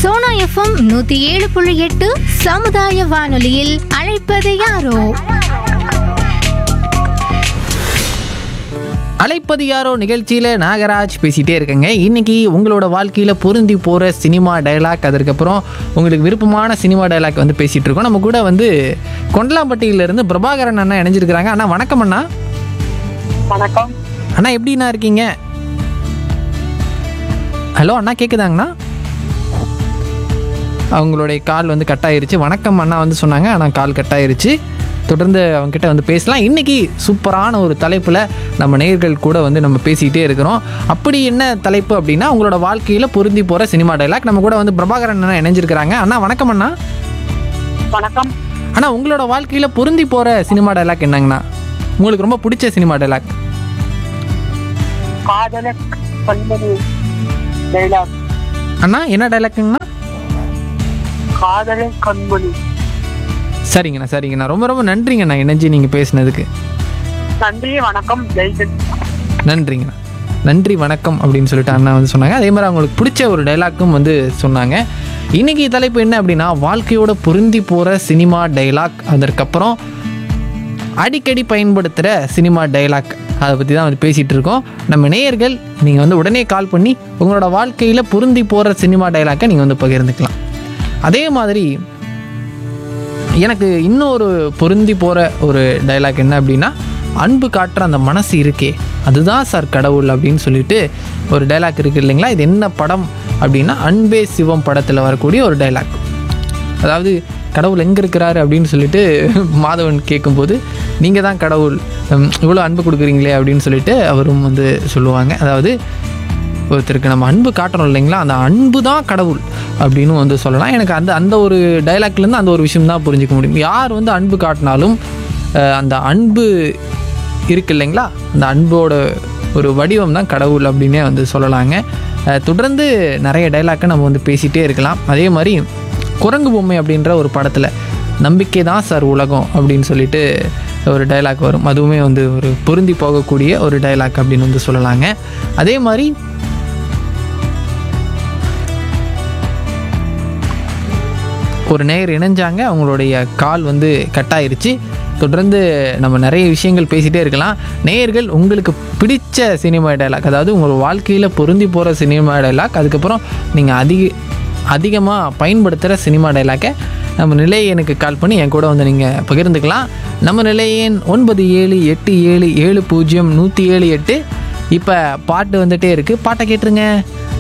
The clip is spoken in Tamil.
சோனா எஃப்எம் நூத்தி ஏழு புள்ளி எட்டு சமுதாய வானொலியில் அழைப்பது யாரோ அலைப்பது யாரோ நிகழ்ச்சியில் நாகராஜ் பேசிகிட்டே இருக்கேங்க இன்னைக்கு உங்களோட வாழ்க்கையில் பொருந்தி போகிற சினிமா டயலாக் அதற்கப்புறம் உங்களுக்கு விருப்பமான சினிமா டயலாக் வந்து பேசிகிட்டு இருக்கோம் நம்ம கூட வந்து கொண்டலாம்பட்டியிலேருந்து பிரபாகரன் அண்ணா இணைஞ்சிருக்கிறாங்க அண்ணா வணக்கம் அண்ணா வணக்கம் அண்ணா எப்படிண்ணா இருக்கீங்க ஹலோ அண்ணா கேட்குதாங்கண்ணா அவங்களுடைய கால் வந்து கட் ஆயிருச்சு வணக்கம் அண்ணா வந்து சொன்னாங்க ஆனால் கால் கட் ஆயிருச்சு தொடர்ந்து அவங்ககிட்ட வந்து பேசலாம் இன்னைக்கு சூப்பரான ஒரு தலைப்பில் நம்ம நேயர்கள் கூட வந்து நம்ம பேசிக்கிட்டே இருக்கிறோம் அப்படி என்ன தலைப்பு அப்படின்னா உங்களோட வாழ்க்கையில் பொருந்தி போகிற சினிமா டைலாக் நம்ம கூட வந்து பிரபாகரன் அண்ணா இணைஞ்சிருக்கிறாங்க அண்ணா வணக்கம் அண்ணா வணக்கம் அண்ணா உங்களோட வாழ்க்கையில் பொருந்தி போகிற சினிமா டைலாக் என்னங்கண்ணா உங்களுக்கு ரொம்ப பிடிச்ச சினிமா டைலாக் காதல கண்மணி டைலாக் அண்ணா என்ன டைலாக்குங்கண்ணா காதல கண்மணி சரிங்கண்ணா சரிங்கண்ணா ரொம்ப ரொம்ப நன்றிங்கண்ணா இணைஞ்சு நீங்கள் பேசினதுக்கு நன்றி வணக்கம் ஜெய்ஹிந்த் நன்றிங்கண்ணா நன்றி வணக்கம் அப்படின்னு சொல்லிட்டு அண்ணா வந்து சொன்னாங்க அதே மாதிரி அவங்களுக்கு பிடிச்ச ஒரு டைலாக்கும் வந்து சொன்னாங்க இன்னைக்கு தலைப்பு என்ன அப்படின்னா வாழ்க்கையோட பொருந்தி போகிற சினிமா டைலாக் அதற்கப்புறம் அடிக்கடி பயன்படுத்துகிற சினிமா டைலாக் அதை பற்றி தான் வந்து பேசிகிட்டு இருக்கோம் நம்ம நேயர்கள் நீங்கள் வந்து உடனே கால் பண்ணி உங்களோட வாழ்க்கையில் பொருந்தி போகிற சினிமா டைலாக்கை நீங்கள் வந்து பகிர்ந்துக்கலாம் அதே மாதிரி எனக்கு இன்னொரு பொருந்தி போகிற ஒரு டைலாக் என்ன அப்படின்னா அன்பு காட்டுற அந்த மனசு இருக்கே அதுதான் சார் கடவுள் அப்படின்னு சொல்லிட்டு ஒரு டைலாக் இருக்குது இல்லைங்களா இது என்ன படம் அப்படின்னா அன்பே சிவம் படத்தில் வரக்கூடிய ஒரு டைலாக் அதாவது கடவுள் எங்கே இருக்கிறாரு அப்படின்னு சொல்லிட்டு மாதவன் கேட்கும்போது நீங்கள் தான் கடவுள் உம், இவ்வளோ அன்பு கொடுக்குறீங்களே அப்படின்னு சொல்லிட்டு அவரும் வந்து சொல்லுவாங்க அதாவது ஒருத்தருக்கு நம்ம அன்பு காட்டுறோம் இல்லைங்களா அந்த அன்பு தான் கடவுள் அப்படின்னு வந்து சொல்லலாம் எனக்கு அந்த அந்த ஒரு டைலாக்லேருந்து அந்த ஒரு விஷயம் தான் புரிஞ்சுக்க முடியும் யார் வந்து அன்பு காட்டினாலும் அஹ், அந்த அன்பு இருக்கு இல்லைங்களா அந்த அன்போட ஒரு வடிவம் தான் கடவுள் அப்படின்னே வந்து சொல்லலாங்க அஹ், தொடர்ந்து நிறைய டைலாக்கை நம்ம வந்து பேசிகிட்டே இருக்கலாம் அதே மாதிரி குரங்கு பொம்மை அப்படின்ற ஒரு படத்தில் நம்பிக்கை தான் சார் உலகம் அப்படின்னு சொல்லிட்டு ஒரு டைலாக் வரும் அதுவுமே வந்து ஒரு பொருந்தி போகக்கூடிய ஒரு டைலாக் அப்படின்னு வந்து சொல்லலாங்க அதே மாதிரி ஒரு நேயர் இணைஞ்சாங்க அவங்களுடைய கால் வந்து கட் ஆயிருச்சு தொடர்ந்து நம்ம நிறைய விஷயங்கள் பேசிகிட்டே இருக்கலாம் நேயர்கள் உங்களுக்கு பிடிச்ச சினிமா டைலாக் அதாவது உங்கள் வாழ்க்கையில் பொருந்தி போகிற சினிமா டைலாக் அதுக்கப்புறம் நீங்கள் அதிக அதிகமாக பயன்படுத்துகிற சினிமா டைலாக்கை நம்ம நிலையனுக்கு கால் பண்ணி என் கூட வந்து நீங்கள் பகிர்ந்துக்கலாம் நம்ம நிலையன் ஒன்பது ஏழு எட்டு ஏழு ஏழு பூஜ்ஜியம் நூற்றி ஏழு எட்டு இப்போ பாட்டு வந்துட்டே இருக்குது பாட்டை கேட்டுருங்க